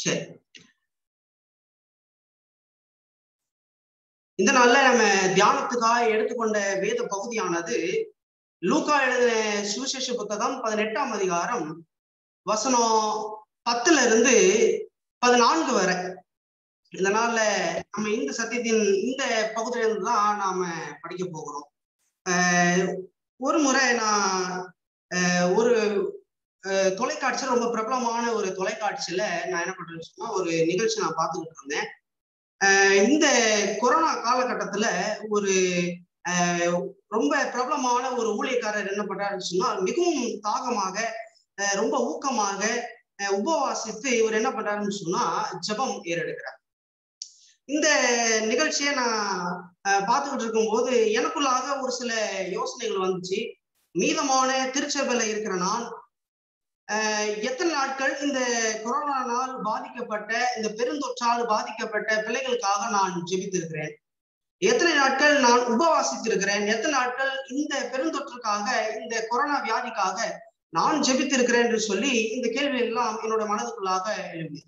சரி இந்த நாள்ல நம்ம தியானத்துக்காக எடுத்துக்கொண்ட வேத பகுதியானது லூக்கா எழுதின சுவிசேஷ புத்தகம் பதினெட்டாம் அதிகாரம் வசனம் பத்துல இருந்து பதினான்கு வரை இந்த நாள்ல நம்ம இந்த சத்தியத்தின் இந்த பகுதியில இருந்து தான் நாம படிக்க போகிறோம் ஆஹ் ஒரு முறை நான் ஆஹ் ஒரு ஆஹ் தொலைக்காட்சியில் ரொம்ப பிரபலமான ஒரு தொலைக்காட்சியில நான் என்ன பண்றேன்னு சொன்னா ஒரு நிகழ்ச்சி நான் பார்த்துக்கிட்டு இருந்தேன் ஆஹ் இந்த கொரோனா காலகட்டத்துல ஒரு ஆஹ் ரொம்ப பிரபலமான ஒரு ஊழியக்காரர் என்ன பண்றாருன்னு சொன்னா மிகவும் தாகமாக ஆஹ் ரொம்ப ஊக்கமாக ஆஹ் உபவாசித்து இவர் என்ன பண்றாருன்னு சொன்னா ஜெபம் ஏறெடுக்கிறார் இந்த நிகழ்ச்சியை நான் பார்த்துக்கிட்டு இருக்கும்போது எனக்குள்ளாக ஒரு சில யோசனைகள் வந்துச்சு மீதமான திருச்சபையில இருக்கிற நான் எத்தனை நாட்கள் இந்த கொரோனானால் பாதிக்கப்பட்ட இந்த பெருந்தொற்றால் பாதிக்கப்பட்ட பிள்ளைகளுக்காக நான் ஜெபித்திருக்கிறேன் எத்தனை நாட்கள் நான் உபவாசித்திருக்கிறேன் எத்தனை நாட்கள் இந்த பெருந்தொற்றுக்காக இந்த கொரோனா வியாதிக்காக நான் ஜெபித்திருக்கிறேன் என்று சொல்லி இந்த கேள்வி எல்லாம் என்னோட மனதுக்குள்ளாக எழுதியது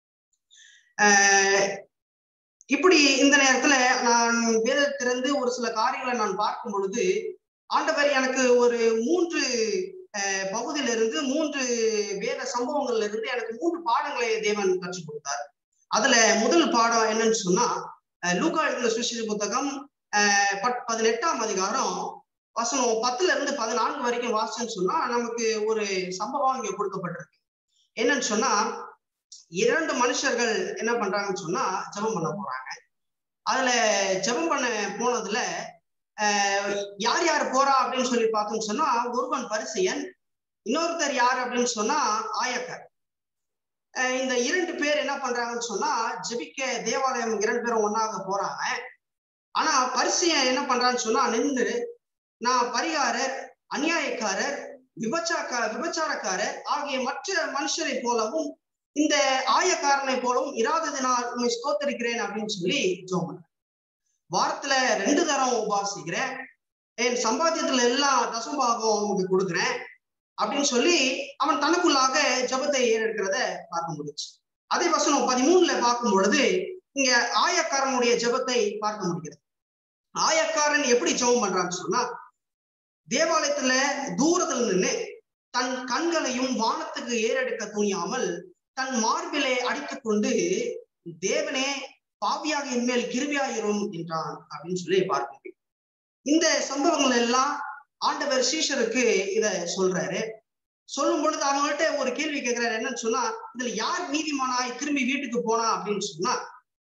இப்படி இந்த நேரத்துல நான் வேதத்திலிருந்து ஒரு சில காரியங்களை நான் பார்க்கும் பொழுது ஆண்டவர் எனக்கு ஒரு மூன்று பகுதியிலிருந்து மூன்று வேத சம்பவங்கள்ல இருந்து எனக்கு மூன்று பாடங்களை தேவன் கற்றுக் கொடுத்தார் அதுல முதல் பாடம் என்னன்னு சொன்னா லூகா எழுதின சுவிசேஷ புத்தகம் பதினெட்டாம் அதிகாரம் வசனம் பத்துல இருந்து பதினான்கு வரைக்கும் வாசன்னு சொன்னா நமக்கு ஒரு சம்பவம் இங்க கொடுக்கப்பட்டிருக்கு என்னன்னு சொன்னா இரண்டு மனுஷர்கள் என்ன பண்றாங்கன்னு சொன்னா ஜெபம் பண்ண போறாங்க அதுல ஜெபம் பண்ண போனதுல யார் யார் போறா அப்படின்னு சொல்லி பார்த்தோம்னு சொன்னா ஒருவன் பரிசையன் இன்னொருத்தர் யார் அப்படின்னு சொன்னா ஆயக்கர் இந்த இரண்டு பேர் என்ன பண்றாங்கன்னு சொன்னா ஜெபிக்க தேவாலயம் இரண்டு பேரும் ஒன்னாக போறாங்க ஆனா பரிசையன் என்ன பண்றான்னு சொன்னா நின்று நான் பரிகாரர் அநியாயக்காரர் விபச்சாக்க விபச்சாரக்காரர் ஆகிய மற்ற மனுஷரை போலவும் இந்த ஆயக்காரனை போலவும் இராததினால் உண்மை ஸ்தோத்தரிக்கிறேன் அப்படின்னு சொல்லி ஜோமன் வாரத்துல ரெண்டு தரம் உபாசிக்கிறேன் என் சம்பாத்தியத்துல எல்லாம் தசம்பாகம் அவனுக்கு கொடுக்குறேன் அப்படின்னு சொல்லி அவன் தனக்குள்ளாக ஜபத்தை ஏறெடுக்கிறத பார்க்க முடிச்சு அதே வசனம் பதிமூணுல பார்க்கும் பொழுது இங்க ஆயக்காரனுடைய ஜபத்தை பார்க்க முடிகிறது ஆயக்காரன் எப்படி ஜெபம் பண்றான்னு சொன்னா தேவாலயத்துல தூரத்துல நின்று தன் கண்களையும் வானத்துக்கு ஏறெடுக்க துணியாமல் தன் மார்பிலே அடித்துக் கொண்டு தேவனே பாவியாக என்மேல் கிருவியாயிரும் என்றான் அப்படின்னு சொல்லி பார்க்க முடியும் இந்த சம்பவங்கள் எல்லாம் ஆண்டவர் சீஷருக்கு இத சொல்றாரு சொல்லும் பொழுது அவங்கள்ட்ட ஒரு கேள்வி கேட்கிறாரு என்னன்னு சொன்னா இதுல யார் நீதிமானாய் திரும்பி வீட்டுக்கு போனா அப்படின்னு சொன்னா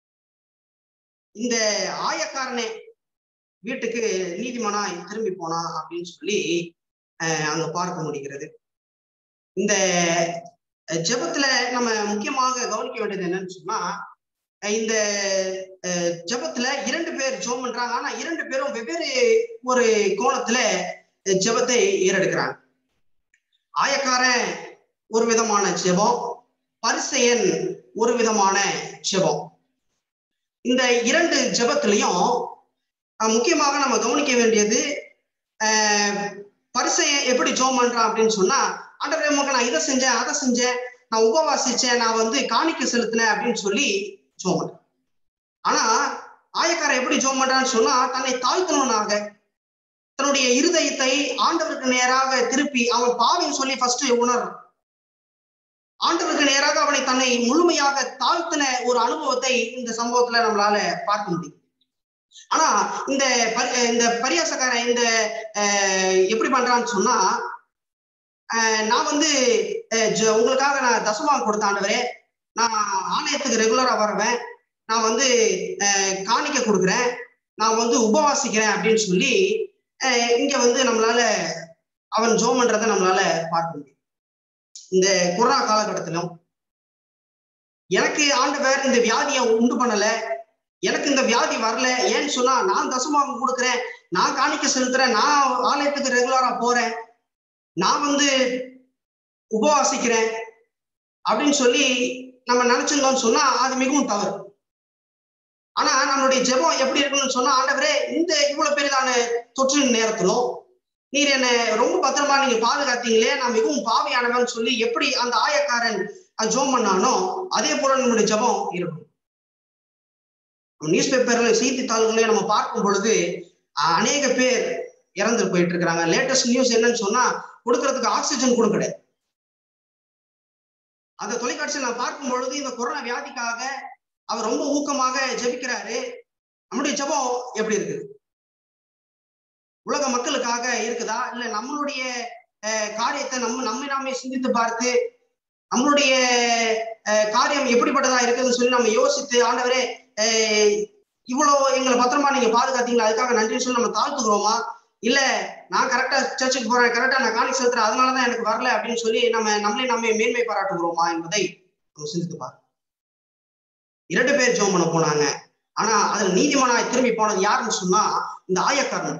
இந்த ஆயக்காரனே வீட்டுக்கு நீதிமானாய் திரும்பி போனா அப்படின்னு சொல்லி அங்க பார்க்க முடிகிறது இந்த ஜபத்துல நம்ம முக்கியமாக கவனிக்க வேண்டியது என்னன்னு சொன்னா இந்த ஜபத்துல இரண்டு பேர் ஜோம் பண்றாங்க ஆனா இரண்டு பேரும் வெவ்வேறு ஒரு கோணத்துல ஜபத்தை ஏறெடுக்கிறாங்க ஆயக்காரன் ஒரு விதமான ஜெபம் பரிசையன் ஒரு விதமான ஜெபம் இந்த இரண்டு ஜபத்திலையும் முக்கியமாக நம்ம கவனிக்க வேண்டியது பரிசையன் எப்படி ஜோம் பண்றான் அப்படின்னு சொன்னா ஆண்டவரே உமக்கு நான் இதை செஞ்சேன் அதை செஞ்சேன் நான் உபவாசிச்சேன் நான் வந்து காணிக்க செலுத்தினேன் அப்படின்னு சொல்லி ஜோம் பண்றேன் ஆனா ஆயக்காரன் எப்படி ஜோம் பண்றான்னு சொன்னா தன்னை தாழ்த்தனவனாக தன்னுடைய இருதயத்தை ஆண்டவருக்கு நேராக திருப்பி அவன் பாவின்னு சொல்லி ஃபர்ஸ்ட் உணர்றான் ஆண்டவருக்கு நேராக அவனை தன்னை முழுமையாக தாழ்த்தின ஒரு அனுபவத்தை இந்த சம்பவத்துல நம்மளால பார்க்க முடியும் ஆனா இந்த இந்த பரியாசக்காரன் இந்த எப்படி பண்றான்னு சொன்னா நான் வந்து உங்களுக்காக நான் தசமாக கொடுத்த ஆண்டவரே நான் ஆலயத்துக்கு ரெகுலரா வருவேன் நான் வந்து காணிக்க கொடுக்குறேன் நான் வந்து உபவாசிக்கிறேன் அப்படின்னு சொல்லி இங்க வந்து நம்மளால அவன் ஜோம் பண்றதை நம்மளால பார்க்க முடியும் இந்த கொரோனா காலகட்டத்திலும் எனக்கு ஆண்டவர் இந்த வியாதியை உண்டு பண்ணல எனக்கு இந்த வியாதி வரல ஏன்னு சொன்னா நான் தசமாகம் கொடுக்குறேன் நான் காணிக்க செலுத்துறேன் நான் ஆலயத்துக்கு ரெகுலரா போறேன் நான் வந்து உபவாசிக்கிறேன் அப்படின்னு சொல்லி நம்ம நினைச்சிருந்தோம்னு சொன்னா அது மிகவும் தவறு ஆனா நம்மளுடைய ஜெபம் எப்படி இருக்கணும்னு சொன்னா ஆண்டவரே இந்த இவ்வளவு பெரிதான தொற்றின் நேரத்திலும் நீர் என்னை ரொம்ப பத்திரமா நீங்க பாதுகாத்தீங்களே நான் மிகவும் பாவியானவன் சொல்லி எப்படி அந்த ஆயக்காரன் ஜோம் பண்ணானோ அதே போல நம்மளுடைய ஜபம் இருக்கும் நியூஸ் பேப்பர்ல செய்தித்தாள்களையும் நம்ம பார்க்கும் பொழுது அநேக பேர் இறந்து போயிட்டு இருக்கிறாங்க லேட்டஸ்ட் நியூஸ் என்னன்னு சொன்னா கொடுக்கறதுக்கு ஆக்சிஜன் கூட கிடையாது அந்த தொலைக்காட்சியில் நான் பார்க்கும் பொழுது இந்த கொரோனா வியாதிக்காக அவர் ரொம்ப ஊக்கமாக ஜெபிக்கிறாரு நம்முடைய ஜபம் எப்படி இருக்குது உலக மக்களுக்காக இருக்குதா இல்ல நம்மளுடைய காரியத்தை நம்ம நம்மை நாமே சிந்தித்து பார்த்து நம்மளுடைய காரியம் எப்படிப்பட்டதா இருக்குதுன்னு சொல்லி நம்ம யோசித்து ஆண்டவரே இவ்வளவு எங்களை பத்திரமா நீங்க பாதுகாத்தீங்களா அதுக்காக நன்றி சொல்லி நம்ம தாழ்த்துக்கிறோமா இல்ல நான் கரெக்டா சர்ச்சுக்கு போறேன் கரெக்டா நான் காணிக்கு செலுத்துறேன் அதனாலதான் எனக்கு வரல அப்படின்னு சொல்லி நம்ம நம்மளே நம்ம மேன்மை பாராட்டுகிறோமா என்பதை நம்ம சிந்தித்து பாரு இரண்டு பேர் ஜோம் பண்ண போனாங்க ஆனா அதுல நீதிமனாய் திரும்பி போனது யாருன்னு சொன்னா இந்த ஆயக்காரன்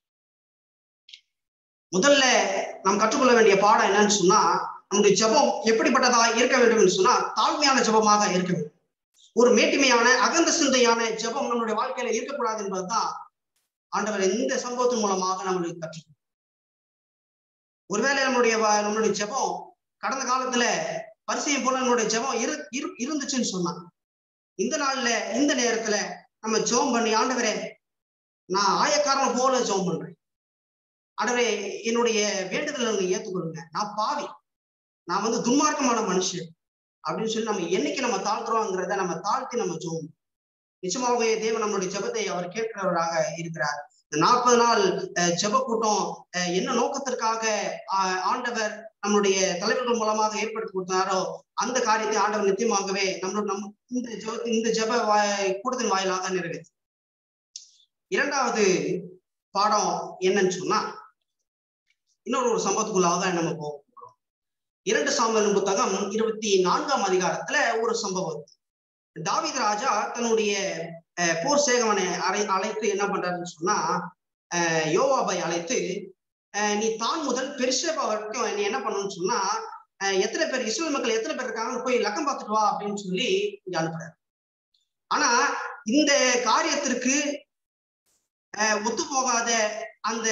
முதல்ல நாம் கற்றுக்கொள்ள வேண்டிய பாடம் என்னன்னு சொன்னா நம்முடைய ஜபம் எப்படிப்பட்டதா இருக்க வேண்டும் சொன்னா தாழ்மையான ஜபமாக இருக்க வேண்டும் ஒரு மேட்டிமையான அகந்த சிந்தையான ஜபம் நம்மளுடைய வாழ்க்கையில இருக்கக்கூடாது என்பதுதான் ஆண்டவர் இந்த சம்பவத்தின் மூலமாக நம்மளுக்கு கற்று ஒருவேளை நம்மளுடைய நம்மளுடைய ஜபம் கடந்த காலத்துல பரிசையம் போல நம்மளுடைய ஜபம் இரு இருந்துச்சுன்னு சொன்னான் இந்த நாள்ல இந்த நேரத்துல நம்ம ஜோம் பண்ணி ஆண்டவரே நான் ஆயக்காரன் போல ஜோம் பண்றேன் ஆண்டவரே என்னுடைய வேண்டுதலை நீங்க ஏத்துக்கொள்ளுங்க நான் பாவி நான் வந்து துன்மார்க்கமான மனுஷன் அப்படின்னு சொல்லி நம்ம என்னைக்கு நம்ம தாழ்த்துறோங்கிறத நம்ம தாழ்த்தி நம்ம ஜோம் நிச்சயமாகவே தேவன் நம்மளுடைய ஜபத்தை அவர் கேட்கிறவராக இருக்கிறார் இந்த நாற்பது நாள் ஜப கூட்டம் என்ன நோக்கத்திற்காக ஆண்டவர் நம்மளுடைய தலைவர்கள் மூலமாக ஏற்படுத்தி கொடுத்தாரோ அந்த காரியத்தை ஆண்டவர் நிச்சயமாகவே நம்மளோட நம்ம இந்த ஜப இந்த ஜப கூட்டத்தின் வாயிலாக நிறைவேற்று இரண்டாவது பாடம் என்னன்னு சொன்னா இன்னொரு ஒரு சம்பவத்துக்குள்ளாக நம்ம போக போறோம் இரண்டு சாம்பல் புத்தகம் இருபத்தி நான்காம் அதிகாரத்துல ஒரு சம்பவம் தாவித் ராஜா தன்னுடைய போர் சேகவனை அழை அழைத்து என்ன பண்றாருன்னு சொன்னா யோவாபை அழைத்து நீ தான் முதல் பெருசேபா வரைக்கும் நீ என்ன பண்ணணும்னு சொன்னா எத்தனை பேர் இஸ்ரேல் மக்கள் எத்தனை பேர் இருக்காங்கன்னு போய் லக்கம் பார்த்துட்டு வா அப்படின்னு சொல்லி இங்க அனுப்புறாரு ஆனா இந்த காரியத்திற்கு ஒத்து போகாத அந்த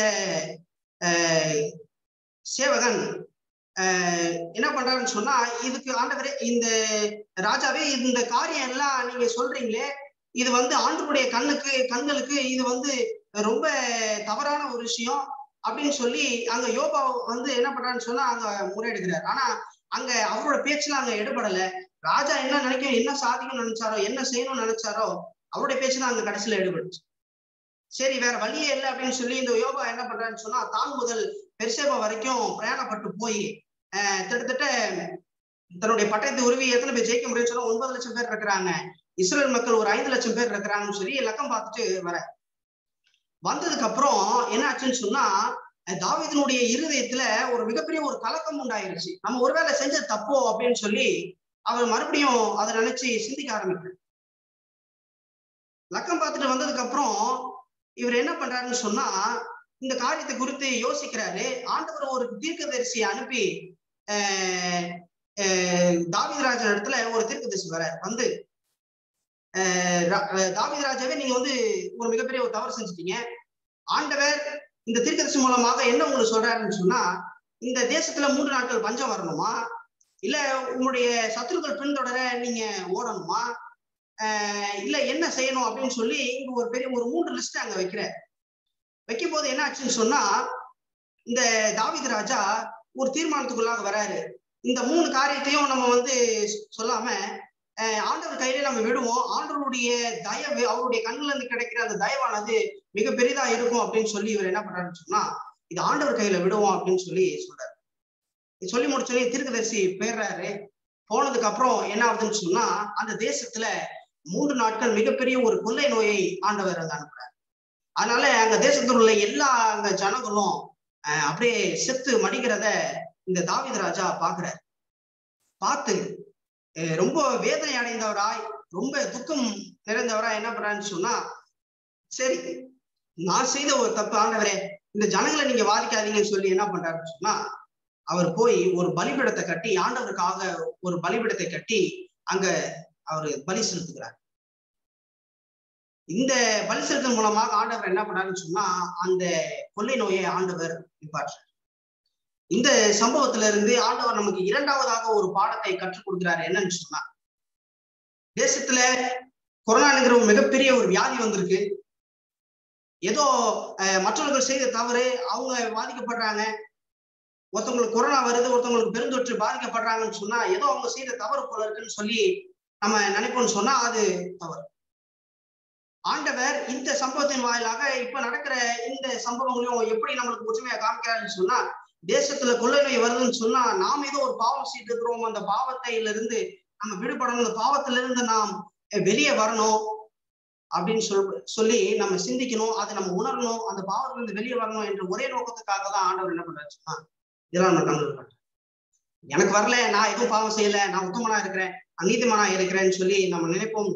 சேவகன் என்ன பண்றாருன்னு சொன்னா இதுக்கு ஆண்டவரே இந்த ராஜாவே இந்த காரியம் எல்லாம் நீங்க சொல்றீங்களே இது வந்து ஆண்டவருடைய கண்ணுக்கு கண்களுக்கு இது வந்து ரொம்ப தவறான ஒரு விஷயம் அப்படின்னு சொல்லி அங்க யோபா வந்து என்ன பண்றான்னு சொன்னா அங்க முறையிடுகிறார் ஆனா அங்க அவரோட பேச்சுல அங்க எடுபடல ராஜா என்ன நினைக்கும் என்ன சாதிக்கணும்னு நினைச்சாரோ என்ன செய்யணும்னு நினைச்சாரோ அவருடைய பேச்சு தான் அங்க கடைசியில எடுபடுச்சு சரி வேற வழியே இல்லை அப்படின்னு சொல்லி இந்த யோபா என்ன பண்றான்னு சொன்னா தான் முதல் பெருசேபா வரைக்கும் பிரயாணப்பட்டு போய் கிட்டத்தட்ட தன்னுடைய பட்டயத்தை உருவி எத்தனை பேர் ஜெயிக்க முடியும்னு சொன்னா ஒன்பது லட்சம் பேர் இருக்கிறாங்க இஸ்ரேல் மக்கள் ஒரு ஐந்து லட்சம் பேர் இருக்கிறாங்கன்னு சொல்லி லக்கம் பார்த்துட்டு வர வந்ததுக்கு அப்புறம் என்ன ஆச்சுன்னு சொன்னா தாவிதனுடைய இருதயத்துல ஒரு மிகப்பெரிய ஒரு கலக்கம் உண்டாயிருச்சு நம்ம ஒருவேளை செஞ்சது தப்போ அப்படின்னு சொல்லி அவர் மறுபடியும் அதை நினைச்சு சிந்திக்க ஆரம்பிக்கிறார் லக்கம் பார்த்துட்டு வந்ததுக்கு அப்புறம் இவர் என்ன பண்றாருன்னு சொன்னா இந்த காரியத்தை குறித்து யோசிக்கிறாரு ஆண்டவர் ஒரு தீர்க்கதரிசியை அனுப்பி தாவிதராஜன் இடத்துல ஒரு தீர்க்கதரிசி வர வந்து தாவிதராஜாவே நீங்க வந்து ஒரு மிகப்பெரிய ஒரு தவறு செஞ்சுட்டீங்க ஆண்டவர் இந்த தீர்க்கதரிசி மூலமாக என்ன உங்களுக்கு சொல்றாருன்னு சொன்னா இந்த தேசத்துல மூன்று நாட்கள் பஞ்சம் வரணுமா இல்ல உங்களுடைய சத்துருக்கள் பின்தொடர நீங்க ஓடணுமா இல்ல என்ன செய்யணும் அப்படின்னு சொல்லி இங்க ஒரு பெரிய ஒரு மூன்று லிஸ்ட் அங்க வைக்கிற வைக்கும் போது என்ன ஆச்சுன்னு சொன்னா இந்த தாவித ராஜா ஒரு தீர்மானத்துக்குள்ளாக வராரு இந்த மூணு காரியத்தையும் நம்ம வந்து சொல்லாம ஆண்டவர் கையில நம்ம விடுவோம் ஆண்டவருடைய தயவு அவருடைய கண்ணுல இருந்து கிடைக்கிற அந்த தயவானது மிக பெரிதா இருக்கும் அப்படின்னு சொல்லி இவர் என்ன பண்றாருன்னு சொன்னா இது ஆண்டவர் கையில விடுவோம் அப்படின்னு சொல்லி சொல்றாரு சொல்லி முடிச்சோடனே தீர்க்கதரிசி போயிடுறாரு போனதுக்கு அப்புறம் என்ன ஆகுதுன்னு சொன்னா அந்த தேசத்துல மூன்று நாட்கள் மிகப்பெரிய ஒரு கொள்ளை நோயை ஆண்டவர் அங்க அனுப்புறாரு அதனால அங்க தேசத்தில் உள்ள எல்லா அங்க ஜனங்களும் அப்படியே செத்து மடிக்கிறத இந்த தாவித ராஜா பாக்குறாரு பார்த்து ரொம்ப வேதனை அடைந்தவராய் ரொம்ப துக்கம் நிறைந்தவராய் என்ன பண்றான்னு சொன்னா சரி நான் செய்த ஒரு தப்பு ஆண்டவரே இந்த ஜனங்களை நீங்க வாதிக்காதீங்கன்னு சொல்லி என்ன பண்றாருன்னு சொன்னா அவர் போய் ஒரு பலிபிடத்தை கட்டி ஆண்டவருக்காக ஒரு பலிபிடத்தை கட்டி அங்க அவர் பலி செலுத்துகிறார் இந்த பலி செலுத்தல் மூலமாக ஆண்டவர் என்ன பண்ணாருன்னு சொன்னா அந்த கொள்ளை நோயை ஆண்டவர் நிப்பாற்றார் இந்த சம்பவத்துல இருந்து ஆண்டவர் நமக்கு இரண்டாவதாக ஒரு பாடத்தை கற்றுக் கொடுக்கிறாரு என்னன்னு சொன்னா தேசத்துல கொரோனாங்கிற ஒரு மிகப்பெரிய ஒரு வியாதி வந்திருக்கு ஏதோ அஹ், மற்றவர்கள் செய்த தவறு அவங்க பாதிக்கப்படுறாங்க ஒருத்தவங்களுக்கு கொரோனா வருது ஒருத்தவங்களுக்கு பெருந்தொற்று பாதிக்கப்படுறாங்கன்னு சொன்னா ஏதோ அவங்க செய்த தவறு போல இருக்குன்னு சொல்லி நம்ம நினைப்போம்னு சொன்னா அது தவறு ஆண்டவர் இந்த சம்பவத்தின் வாயிலாக இப்ப நடக்கிற இந்த சம்பவங்களையும் எப்படி நம்மளுக்கு ஒற்றுமையா காமிக்கிறாருன்னு சொன்னா தேசத்துல கொள்ளை நோய் வருதுன்னு சொன்னா நாம் ஏதோ ஒரு பாவம் செய்து இருக்கிறோம் அந்த பாவத்தையில இருந்து நம்ம விடுபடணும் அந்த பாவத்துல இருந்து நாம் வெளியே வரணும் அப்படின்னு சொல் சொல்லி நம்ம சிந்திக்கணும் அதை நம்ம உணரணும் அந்த பாவத்துல இருந்து வெளியே வரணும் என்ற ஒரே நோக்கத்துக்காக தான் ஆண்டவர் என்ன பண்றாரு சொன்னா இதெல்லாம் நான் கண்டு பண்றேன் எனக்கு வரல நான் எதுவும் பாவம் செய்யல நான் உத்தமனா இருக்கிறேன் அநீதிமானா இருக்கிறேன்னு சொல்லி நம்ம நினைப்போம்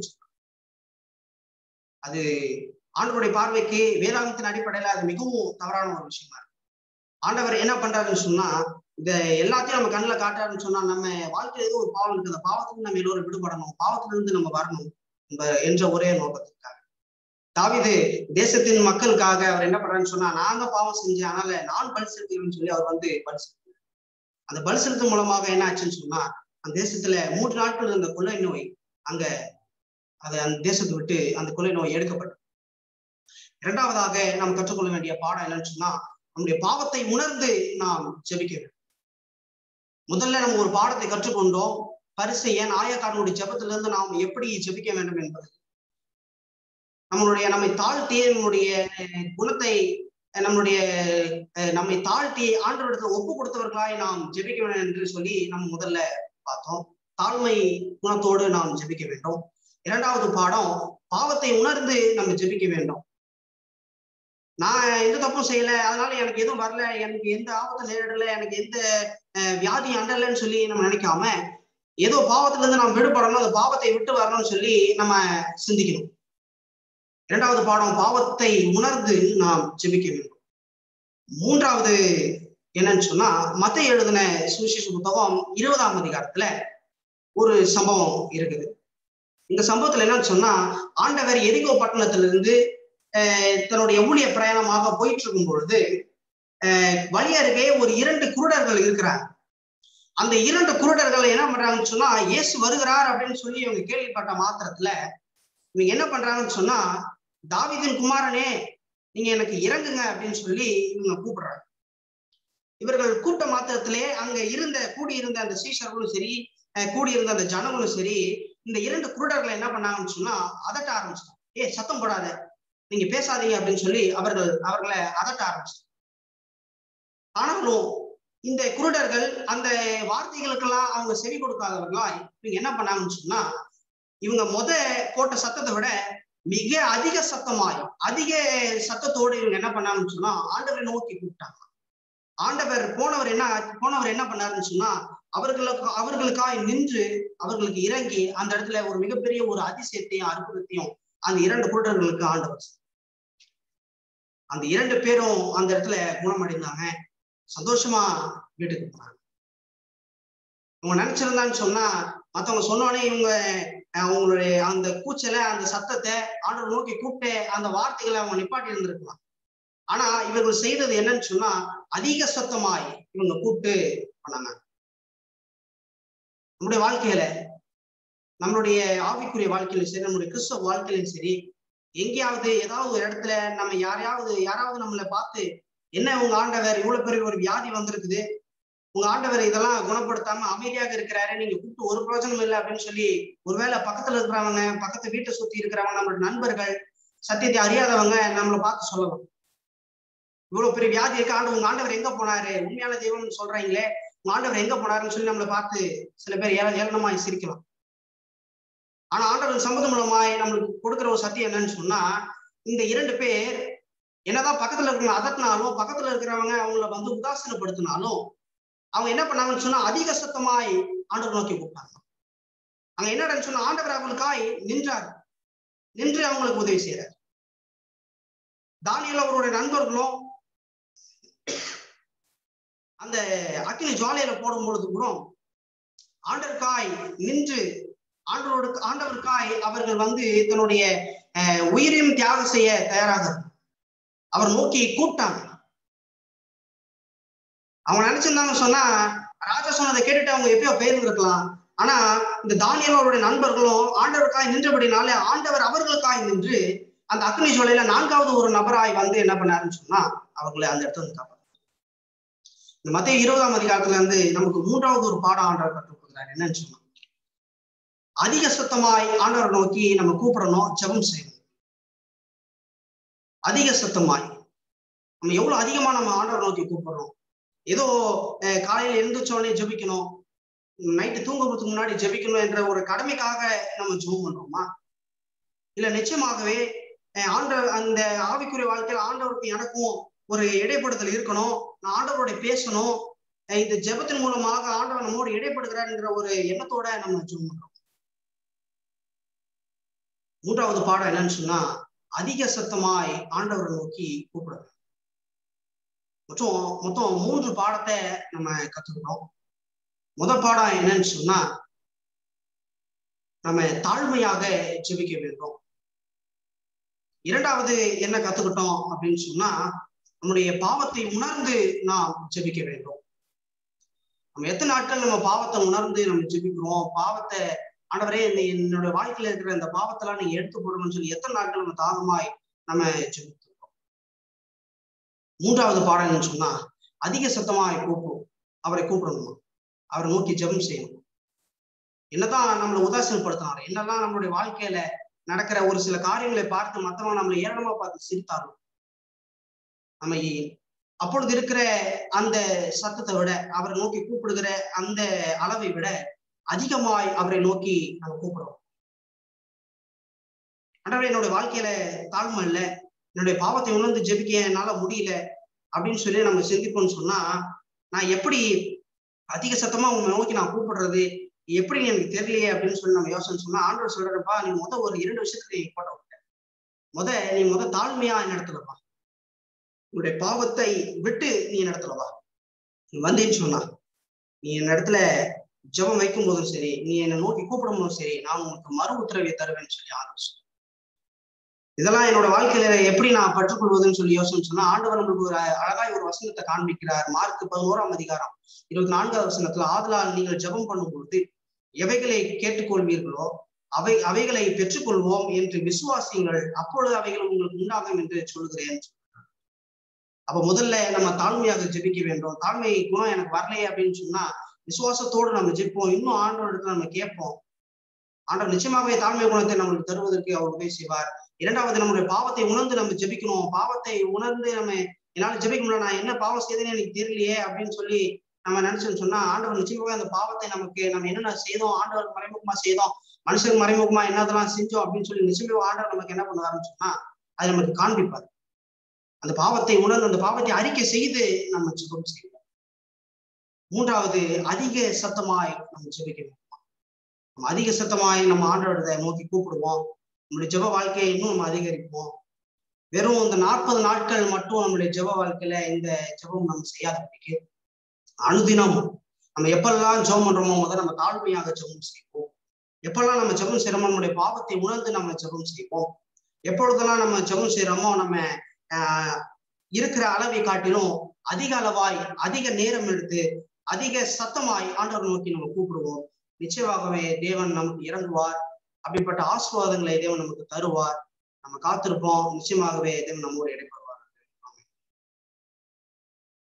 அது ஆண்டவருடைய பார்வைக்கு வேதாந்தத்தின் அடிப்படையில அது மிகவும் தவறான ஒரு விஷயமா இருக்கு ஆண்டவர் என்ன பண்றாருன்னு சொன்னா இந்த எல்லாத்தையும் நம்ம கண்ணுல காட்டுறாருன்னு சொன்னா நம்ம வாழ்க்கையில ஏதோ ஒரு பாவம் இருக்கு அந்த பாவத்துல நம்ம எல்லோரும் விடுபடணும் பாவத்துல இருந்து நம்ம வரணும் என்ப- என்ற ஒரே நோக்கத்திற்காக தாவீது தேசத்தின் மக்களுக்காக அவர் என்ன பண்றாருன்னு சொன்னா நான் தான் பாவம் செஞ்சேன் அதனால நான் பலி செலுத்துவேன்னு சொல்லி அவர் வந்து பலி செலுத்தினார் அந்த பலி செலுத்தும் மூலமாக என்ன ஆச்சுன்னு சொன்னா அந்த தேசத்துல மூன்று நாட்கள் இருந்த கொள்ளை நோய் அங்க அது அந்த தேசத்தை விட்டு அந்த கொள்ளை நோய் எடுக்கப்பட்டது இரண்டாவதாக நாம் கற்றுக்கொள்ள வேண்டிய பாடம் என்னன்னு சொன்னா நம்முடைய பாவத்தை உணர்ந்து நாம் ஜெபிக்க வேண்டும் முதல்ல நம்ம ஒரு பாடத்தை கற்றுக்கொண்டோம் பரிசையன் ஆயக்காரனுடைய ஜெபத்துல இருந்து நாம் எப்படி ஜெபிக்க வேண்டும் என்பது நம்மளுடைய நம்மை தாழ்த்தி நம்முடைய அஹ், குணத்தை அஹ், நம்மளுடைய அஹ், நம்மை தாழ்த்தி ஆண்டவரிடத்துல ஒப்பு கொடுத்தவர்களாய் நாம் ஜெபிக்க வேண்டும் என்று சொல்லி நம்ம முதல்ல பார்த்தோம் தாழ்மை குணத்தோடு நாம் ஜெபிக்க வேண்டும் இரண்டாவது பாடம் பாவத்தை உணர்ந்து நம்ம ஜெபிக்க வேண்டும் நான் எந்த தப்பும் செய்யல அதனால எனக்கு எதுவும் வரல எனக்கு எந்த ஆபத்து நேரிடல எனக்கு எந்த அஹ், வியாதி அண்டலன்னு சொல்லி நம்ம நினைக்காம ஏதோ பாவத்துல இருந்து நாம் விடுபடணும் அந்த பாவத்தை விட்டு வரணும்னு சொல்லி நம்ம சிந்திக்கணும் இரண்டாவது பாடம் பாவத்தை உணர்ந்து நாம் ஜெபிக்க வேண்டும் மூன்றாவது என்னன்னு சொன்னா மத்த எழுதின சுவிசேஷ புத்தகம் இருபதாம் அதிகாரத்துல ஒரு சம்பவம் இருக்குது இந்த சம்பவத்துல என்னன்னு சொன்னா ஆண்டவர் எரிகோ பட்டணத்திலிருந்து அஹ், தன்னுடைய ஊழிய பிரயாணமாக போயிட்டு இருக்கும் பொழுது அஹ், வழி அருகே ஒரு இரண்டு குருடர்கள் இருக்கிறாங்க அந்த இரண்டு குருடர்கள் என்ன பண்றாங்கன்னு சொன்னா இயேசு வருகிறார் அப்படின்னு சொல்லி இவங்க கேள்விப்பட்ட மாத்திரத்துல இவங்க என்ன பண்றாங்கன்னு சொன்னா தாவீதின் குமாரனே நீங்க எனக்கு இறங்குங்க அப்படின்னு சொல்லி இவங்க கூப்பிடுறாங்க இவர்கள் கூட்ட மாத்திரத்திலே அங்க இருந்த கூடியிருந்த அந்த சீஷர்களும் சரி அஹ் கூடியிருந்த அந்த ஜனங்களும் சரி இந்த இரண்டு குருடர்களை என்ன பண்ணாங்கன்னு சொன்னா அதட்ட ஆரம்பிச்சிட்டாங்க ஏ சத்தம் போடாத நீங்க பேசாதீங்க அப்படின்னு சொல்லி அவர்கள் அவர்களை அதட்ட ஆரம்பிச்சிட்டாங்க ஆனாலும் இந்த குருடர்கள் அந்த வார்த்தைகளுக்கெல்லாம் அவங்க செவி கொடுக்காதவர்களா இவங்க என்ன பண்ணாங்கன்னு சொன்னா இவங்க முத போட்ட சத்தத்தை விட மிக அதிக சத்தமாய் அதிக சத்தத்தோடு இவங்க என்ன பண்ணாங்கன்னு சொன்னா ஆண்டவரை நோக்கி கூப்பிட்டாங்க ஆண்டவர் போனவர் என்ன போனவர் என்ன பண்ணாருன்னு சொன்னா அவர்களுக்கு அவர்களுக்காய் நின்று அவர்களுக்கு இறங்கி அந்த இடத்துல ஒரு மிகப்பெரிய ஒரு அதிசயத்தையும் அற்புதத்தையும் அந்த இரண்டு குருடர்களுக்கு ஆண்டவர் செய்தார். அந்த இரண்டு பேரும் அந்த இடத்துல குணமடைந்தாங்க சந்தோஷமா வீட்டுக்கு போனாங்க இவங்க நினைச்சிருந்தான்னு சொன்னா மத்தவங்க சொன்னோடனே இவங்க அஹ், அவங்களுடைய அந்த கூச்சலை அந்த சத்தத்தை ஆண்டவர் நோக்கி கூப்பிட்டு அந்த வார்த்தைகளை அவங்க நிப்பாட்டி இருந்திருக்கலாம் ஆனா இவர்கள் செய்தது என்னன்னு சொன்னா அதிக சத்தமாய் இவங்க கூப்பிட்டு பண்ணாங்க நம்முடைய வாழ்க்கையில நம்மளுடைய ஆவிக்குரிய வாழ்க்கையிலும் சரி நம்மளுடைய கிறிஸ்தவ வாழ்க்கையிலும் சரி எங்கேயாவது ஏதாவது ஒரு இடத்துல நம்ம யாரையாவது யாராவது நம்மளை பார்த்து என்ன உங்க ஆண்டவர் இவ்வளவு பெரிய ஒரு வியாதி வந்திருக்குது உங்க ஆண்டவர் இதெல்லாம் குணப்படுத்தாம அமைதியாக இருக்கிறாரு நீங்க கூப்பிட்டு ஒரு பிரயோஜனம் இல்லை அப்படின்னு சொல்லி ஒருவேளை பக்கத்துல இருக்கிறவங்க பக்கத்து வீட்டை சுத்தி இருக்கிறவங்க நம்மளோட நண்பர்கள் சத்தியத்தை அறியாதவங்க நம்மளை பார்த்து சொல்லலாம் இவ்வளவு பெரிய வியாதி இருக்கு ஆண்டு உங்க ஆண்டவர் எங்க போனாரு உண்மையான தெய்வம்னு சொல்றீங்களே உங்க ஆண்டவர் எங்க போனாருன்னு சொல்லி நம்மளை பார்த்து சில பேர் ஏள ஏளனமாய் சிரிக்கலாம் ஆனா ஆண்டவர் சம்மதம் மூலமாய் நம்மளுக்கு கொடுக்குற ஒரு சத்தியம் என்னன்னு சொன்னா இந்த இரண்டு பேர் என்னதான் பக்கத்துல இருக்கிறவங்க அதட்டினாலும் பக்கத்துல இருக்கிறவங்க அவங்கள வந்து உதாசீனப்படுத்தினாலும் அவங்க என்ன பண்ணாங்கன்னு சொன்னா அதிக சத்தமாய் ஆண்டவர் நோக்கி கூப்பிட்டாங்க அங்க என்னடன்னு சொன்னா ஆண்டவர் அவங்களுக்காய் நின்றார் நின்று அவங்களுக்கு உதவி செய்யறார் தானியல் அவருடைய நண்பர்களும் அந்த அக்கினி ஜுவாலையில போடும் பொழுது கூட ஆண்டவருக்காய் நின்று ஆண்டவரோடு ஆண்டவருக்காய் அவர்கள் வந்து தன்னுடைய அஹ், உயிரையும் தியாகம் செய்ய தயாராக இருந்தாங்க. அவர் நோக்கி கூப்பிட்டாங்க அவங்க நினைச்சிருந்தாங்க சொன்னா ராஜா சொன்னதை கேட்டுட்டு அவங்க எப்பயோ போயிருந்திருக்கலாம் ஆனா இந்த தானியல் அவருடைய நண்பர்களும் ஆண்டவருக்காய் நின்றபடினாலே ஆண்டவர் அவர்களுக்காய் நின்று அந்த அக்னி ஜுவலையில நான்காவது ஒரு நபராய் வந்து என்ன பண்ணாருன்னு சொன்னா அவர்களை அந்த இடத்துல வந்து காப்பாரு இந்த மத்திய இருபதாம் அதிகாரத்துல இருந்து நமக்கு மூன்றாவது ஒரு பாடம் ஆண்டவர் கற்றுக் கொடுக்குறாரு என்னன்னு சொன்னா அதிக சத்தமாய் ஆண்டவரை நோக்கி நம்ம கூப்பிடணும் ஜெபம் செய்யணும் அதிக சத்தமாய் நம்ம எவ்வளவு அதிகமா நம்ம ஆண்டவரை நோக்கி கூப்பிடுறோம் ஏதோ அஹ், காலையில எழுந்திரிச்சோடனே ஜெபிக்கணும் நைட்டு தூங்குறதுக்கு முன்னாடி ஜெபிக்கணும் என்ற ஒரு கடமைக்காக நம்ம ஜெபம் பண்றோமா இல்ல நிச்சயமாகவே அஹ், ஆண்டவர் அந்த ஆவிக்குரிய வாழ்க்கையில ஆண்டவருக்கு எனக்கும் ஒரு இடைப்படுத்தல் இருக்கணும் நான் ஆண்டவரோட பேசணும் அஹ், இந்த ஜெபத்தின் மூலமாக ஆண்டவர் நம்மோடு இடைப்படுகிறார்ங்கிற ஒரு எண்ணத்தோட நம்ம ஜெபம் பண்றோம் மூன்றாவது பாடம் என்னன்னு சொன்னா அதிக சத்தமாய் ஆண்டவரை நோக்கி கூப்பிடுறது மொத்தம் மொத்தம் மூன்று பாடத்தை நம்ம கத்துக்கிட்டோம் முதல் பாடம் என்னன்னு சொன்னா நம்ம தாழ்மையாக ஜெபிக்க வேண்டும் இரண்டாவது என்ன கத்துக்கிட்டோம் அப்படின்னு சொன்னா நம்முடைய பாவத்தை உணர்ந்து நாம் ஜெபிக்க வேண்டும் நம்ம எத்தனை நாட்கள் நம்ம பாவத்தை உணர்ந்து நம்ம ஜெபிக்கிறோம் பாவத்தை ஆண்டவரே இந்த என்னோட வாழ்க்கையில இருக்கிற இந்த பாவத்தெல்லாம் நீங்க எடுத்து போடணும்னு சொல்லி எத்தனை நாட்கள் நம்ம தாகமாய் நம்ம ஜெபித்திருக்கோம் மூன்றாவது பாடம் என்னன்னு சொன்னா அதிக சத்தமாய் கூப்பிடும் அவரை கூப்பிடணுமா அவரை நோக்கி ஜெபம் செய்யணும் என்னதான் நம்மளை உதாசீனப்படுத்தினாரு என்னெல்லாம் நம்மளுடைய வாழ்க்கையில நடக்கிற ஒரு சில காரியங்களை பார்த்து மத்தவங்க நம்மளை ஏளனமா பார்த்து சிரித்தாலும் நம்ம இ- அப்பொழுது இருக்கிற அந்த சத்தத்தை விட அவரை நோக்கி கூப்பிடுகிற அந்த அளவை விட அதிகமாய் அவரை நோக்கி நம்ம கூப்பிடுறோம் ஆண்டவரே என்னோட வாழ்க்கையில தாழ்மை இல்லை என்னுடைய பாவத்தை உணர்ந்து ஜெபிக்க என்னால முடியல அப்படின்னு சொல்லி நம்ம சிந்திப்போம்னு சொன்னா நான் எப்படி அதிக சத்தமா உங்களை நோக்கி நான் கூப்பிடுறது எப்படின்னு எனக்கு தெரியலையே அப்படின்னு சொல்லி நம்ம யோசனை சொன்னா ஆண்டவர் சொல்றப்பா நீ முத ஒரு இரண்டு விஷயத்துக்கு நீ போட்ட விட்ட முத நீ முத தாழ்மையா நடத்துலப்பா உன்னுடைய பாவத்தை விட்டு நீ நடத்துலவா நீ வந்தேன்னு சொன்னா நீ என் இடத்துல ஜெபம் வைக்கும் போதும் சரி நீ என்னை நோக்கி கூப்பிடும் போதும் சரி நான் உனக்கு மறு உத்தரவை தருவேன்னு சொல்லி ஆண்டவர் சொன்னார். இதெல்லாம் என்னோட வாழ்க்கையில எப்படி நான் பற்றுக்கொள்வதுன்னு சொல்லி யோசனை சொன்னா ஆண்டவர் நம்மளுக்கு ஒரு அழகாய் ஒரு வசனத்தை காண்பிக்கிறார் மார்க் பதினோராம் அதிகாரம் இருபத்தி நான்காவது வசனத்துல ஆதலால் நீங்கள் ஜெபம் பண்ணும்பொழுது எவைகளை கேட்டுக்கொள்வீர்களோ அவை அவைகளை பெற்றுக்கொள்வோம் என்று விசுவாசியுங்கள் அப்பொழுது அவைகள் உங்களுக்கு உண்டாகும் என்று சொல்லுகிறேன் அப்ப முதல்ல நம்ம தாழ்மையாக ஜெபிக்க வேண்டும் தாழ்மை குணம் எனக்கு வரலையே அப்படின்னு சொன்னா விசுவாசத்தோடு நம்ம ஜெபிப்போம் இன்னும் ஆண்டவர் இடத்துல நம்ம கேட்போம் ஆண்டவர் நிச்சயமாகவே தாழ்மை குணத்தை நம்மளுக்கு தருவதற்கு அவர் உதவி செய்வார் இரண்டாவது நம்முடைய பாவத்தை உணர்ந்து நம்ம ஜெபிக்கணும் பாவத்தை உணர்ந்து நம்ம என்னால ஜெபிக்க முடியல நான் என்ன பாவம் செய்தேன்னு எனக்கு தெரியலையே அப்படின்னு சொல்லி நம்ம நினைச்சோம்னு சொன்னா ஆண்டவர் நிச்சயமாகவே அந்த பாவத்தை நமக்கு நம்ம என்னென்ன செய்தோம் ஆண்டவர் மறைமுகமா செய்தோம் மனுஷனுக்கு மறைமுகமா என்னதெல்லாம் செஞ்சோம் அப்படின்னு சொல்லி நிச்சயமாக ஆண்டவர் நமக்கு என்ன பண்ணுவாருன்னு சொன்னா அது நமக்கு காண்பிப்பார் அந்த பாவத்தை உணர்ந்து அந்த பாவத்தை அறிக்கை செய்து நம்ம ஜெபம் செய்வோம் மூன்றாவது அதிக சத்தமாய் நம்ம ஜெபிக்க வேண்டும் நம்ம அதிக சத்தமாய் நம்ம ஆண்டவரத்தை நோக்கி கூப்பிடுவோம் நம்மளுடைய ஜெப வாழ்க்கையை இன்னும் நம்ம அதிகரிப்போம் வெறும் இந்த நாற்பது நாட்கள் மட்டும் நம்மளுடைய ஜெப வாழ்க்கையில இந்த ஜெபம் நம்ம செய்யாதபடிக்கு அனுதினமும் நம்ம எப்பெல்லாம் ஜெபம் பண்றோமோ முதல்ல நம்ம தாழ்மையாக ஜெபம் செய்வோம் எப்பெல்லாம் நம்ம ஜெபம் செய்யறோமோ நம்முடைய பாவத்தை உணர்ந்து நம்ம ஜெபம் செய்வோம் எப்பொழுதெல்லாம் நம்ம ஜெபம் செய்யறோமோ நம்ம ஆஹ் இருக்கிற அளவை காட்டிலும் அதிக அளவாய் அதிக நேரம் எடுத்து அதிக சத்தமாய் ஆண்டவர் நோக்கி நம்ம கூப்பிடுவோம் நிச்சயமாகவே தேவன் நமக்கு இறங்குவார் அப்படிப்பட்ட ஆசீர்வாதங்களை தேவன் நமக்கு தருவார் நம்ம காத்திருப்போம் நிச்சயமாகவே தேவன் நம்மோடு இடைப்படுவார்